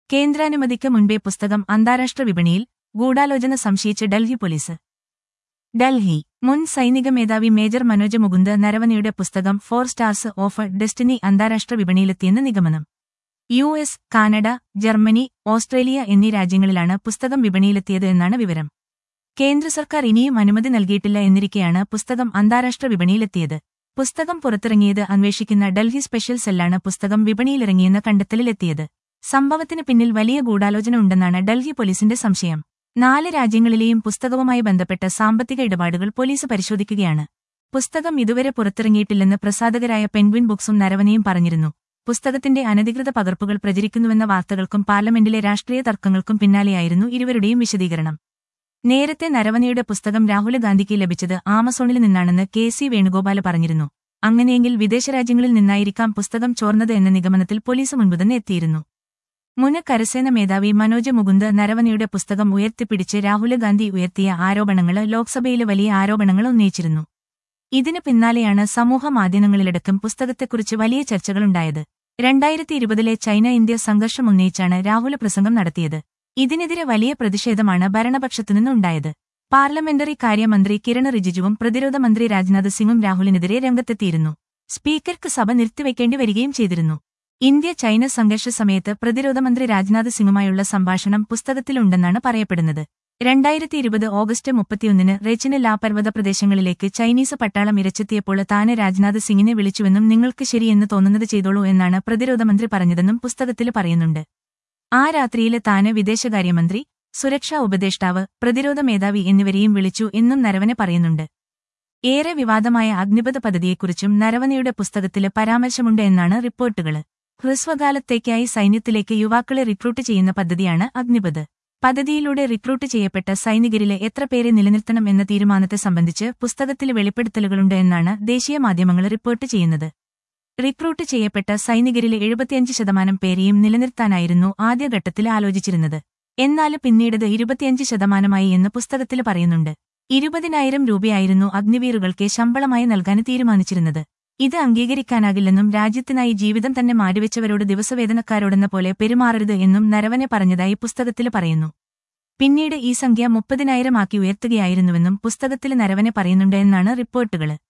കേന്ദ്രാനുമതിക്ക് മുൻപേ പുസ്തകം അന്താരാഷ്ട്ര വിപണിയിൽ ഗൂഢാലോചന സംശയിച്ച് ഡൽഹി പോലീസ് ഡൽഹി മുൻ സൈനിക മേധാവി മേജർ മനോജ് മുകുന്ദ് നരവനയുടെ പുസ്തകം ഫോർ സ്റ്റാർസ് ഓഫ് ഡെസ്റ്റിനി അന്താരാഷ്ട്ര വിപണിയിലെത്തിയെന്ന് നിഗമനം U S Canada Germany Australia എന്നീ രാജ്യങ്ങളിലാണ് പുസ്തകം വിപണിയിലെത്തിയത് എന്നാണ് വിവരം കേന്ദ്ര സർക്കാർ ഇനിയും അനുമതി നൽകിയിട്ടില്ല എന്നിരിക്കെയാണ് പുസ്തകം അന്താരാഷ്ട്ര വിപണിയിലെത്തിയത് പുസ്തകം പുറത്തിറങ്ങിയത് അന്വേഷിക്കുന്ന ഡൽഹി സ്പെഷ്യൽ സെല്ലാണ് പുസ്തകം വിപണിയിലിറങ്ങിയെന്ന കണ്ടെത്തലിലെത്തിയത് സംഭവത്തിന് പിന്നിൽ വലിയ ഗൂഢാലോചന ഉണ്ടെന്നാണ് ഡൽഹി പോലീസിന്റെ സംശയം നാല് രാജ്യങ്ങളിലെയും പുസ്തകവുമായി ബന്ധപ്പെട്ട സാമ്പത്തിക ഇടപാടുകൾ പോലീസ് പരിശോധിക്കുകയാണ് പുസ്തകം ഇതുവരെ പുറത്തിറങ്ങിയിട്ടില്ലെന്ന് പ്രസാധകരായ പെൻഗ്വിൻ ബുക്സും നരവനയും പറഞ്ഞിരുന്നു പുസ്തകത്തിന്റെ അനധികൃത പകർപ്പുകൾ പ്രചരിക്കുന്നുവെന്ന വാർത്തകൾക്കും പാർലമെന്റിലെ രാഷ്ട്രീയ തർക്കങ്ങൾക്കും പിന്നാലെയായിരുന്നു ഇരുവരുടെയും വിശദീകരണം നേരത്തെ നരവനയുടെ പുസ്തകം രാഹുൽ ഗാന്ധിക്ക് ലഭിച്ചത് ആമസോണിൽ നിന്നാണെന്ന് കെ സി വേണുഗോപാല പറഞ്ഞിരുന്നു അങ്ങനെയെങ്കിൽ വിദേശ രാജ്യങ്ങളിൽ നിന്നായിരിക്കാം പുസ്തകം ചോർന്നത് എന്ന നിഗമനത്തിൽ പോലീസ് മുൻപ് തന്നെ എത്തിയിരുന്നു മുൻ കരസേന മേധാവി മനോജ് മുകുന്ദ് നരവനയുടെ പുസ്തകം ഉയർത്തിപ്പിടിച്ച് രാഹുൽ ഗാന്ധി ഉയർത്തിയ ആരോപണങ്ങൾ ലോക്സഭയിലെ വലിയ ആരോപണങ്ങൾ ഉന്നയിച്ചിരുന്നു ഇതിന് പിന്നാലെയാണ് സമൂഹ മാധ്യമങ്ങളിലടക്കം പുസ്തകത്തെക്കുറിച്ച് വലിയ ചർച്ചകളുണ്ടായത് രണ്ടായിരത്തി ഇരുപതിലെ ചൈന ഇന്ത്യ സംഘർഷം ഉന്നയിച്ചാണ് രാഹുൽ പ്രസംഗം നടത്തിയത് ഇതിനെതിരെ വലിയ പ്രതിഷേധമാണ് ഭരണപക്ഷത്തുനിന്ന് ഉണ്ടായത് പാർലമെന്ററി കാര്യമന്ത്രി കിരൺ റിജിജുവും പ്രതിരോധ മന്ത്രി രാജ്നാഥ് സിംഗും രാഹുലിനെതിരെ രംഗത്തെത്തിയിരുന്നു സ്പീക്കർക്ക് സഭ നിർത്തിവെക്കേണ്ടി വരികയും ചെയ്തിരുന്നു ഇന്ത്യ ചൈന സംഘർഷ സമയത്ത് പ്രതിരോധ മന്ത്രി രാജ്നാഥ് സിംഗുമായുള്ള സംഭാഷണം പുസ്തകത്തിലുണ്ടെന്നാണ് പറയപ്പെടുന്നത് രണ്ടായിരത്തി ഇരുപത് ഓഗസ്റ്റ് മുപ്പത്തിയൊന്നിന് റെച്ചിന് ലാ പർവ്വത പ്രദേശങ്ങളിലേക്ക് ചൈനീസ് പട്ടാളം ഇരച്ചെത്തിയപ്പോൾ താന് രാജ്നാഥ് സിംഗിനെ വിളിച്ചുവെന്നും നിങ്ങൾക്ക് ശരിയെന്ന് തോന്നുന്നത് ചെയ്തോളൂ എന്നാണ് പ്രതിരോധ മന്ത്രി പറഞ്ഞതെന്നും പുസ്തകത്തിൽ പറയുന്നുണ്ട് ആ രാത്രിയില് താന് വിദേശകാര്യമന്ത്രി സുരക്ഷാ ഉപദേഷ്ടാവ് പ്രതിരോധ മേധാവി എന്നിവരെയും വിളിച്ചു എന്നും നരവനെ പറയുന്നുണ്ട് ഏറെ വിവാദമായ അഗ്നിപഥ പദ്ധതിയെക്കുറിച്ചും നരവനയുടെ പുസ്തകത്തില് പരാമർശമുണ്ട് എന്നാണ് റിപ്പോർട്ടുകള് ഹ്രസ്വകാലത്തേക്കായി സൈന്യത്തിലേക്ക് യുവാക്കളെ റിക്രൂട്ട് ചെയ്യുന്ന പദ്ധതിയാണ് അഗ്നിപഥ് പദ്ധതിയിലൂടെ റിക്രൂട്ട് ചെയ്യപ്പെട്ട സൈനികരിലെ എത്ര പേരെ നിലനിർത്തണം എന്ന തീരുമാനത്തെ സംബന്ധിച്ച് പുസ്തകത്തിൽ വെളിപ്പെടുത്തലുകളുണ്ട് എന്നാണ് ദേശീയ മാധ്യമങ്ങൾ റിപ്പോർട്ട് ചെയ്യുന്നത് റിക്രൂട്ട് ചെയ്യപ്പെട്ട സൈനികരിലെ എഴുപത്തിയഞ്ച് ശതമാനം പേരെയും നിലനിർത്താനായിരുന്നു ആദ്യഘട്ടത്തിൽ ആലോചിച്ചിരുന്നത് എന്നാൽ പിന്നീടത് ഇരുപത്തിയഞ്ച് ശതമാനമായി എന്ന് പുസ്തകത്തിൽ പറയുന്നുണ്ട് ഇരുപതിനായിരം രൂപയായിരുന്നു അഗ്നിവീറുകൾക്ക് ശമ്പളമായി നൽകാൻ തീരുമാനിച്ചിരുന്നത് ഇത് അംഗീകരിക്കാനാകില്ലെന്നും രാജ്യത്തിനായി ജീവിതം തന്നെ മാറ്റിവെച്ചവരോട് ദിവസവേതനക്കാരോടെന്ന പോലെ പെരുമാറരുത് എന്നും നരവനെ പറഞ്ഞതായി പുസ്തകത്തിൽ പറയുന്നു പിന്നീട് ഈ സംഖ്യ മുപ്പതിനായിരം ആക്കി ഉയർത്തുകയായിരുന്നുവെന്നും പുസ്തകത്തിൽ നരവനെ പറയുന്നുണ്ട് എന്നാണ് റിപ്പോർട്ടുകള്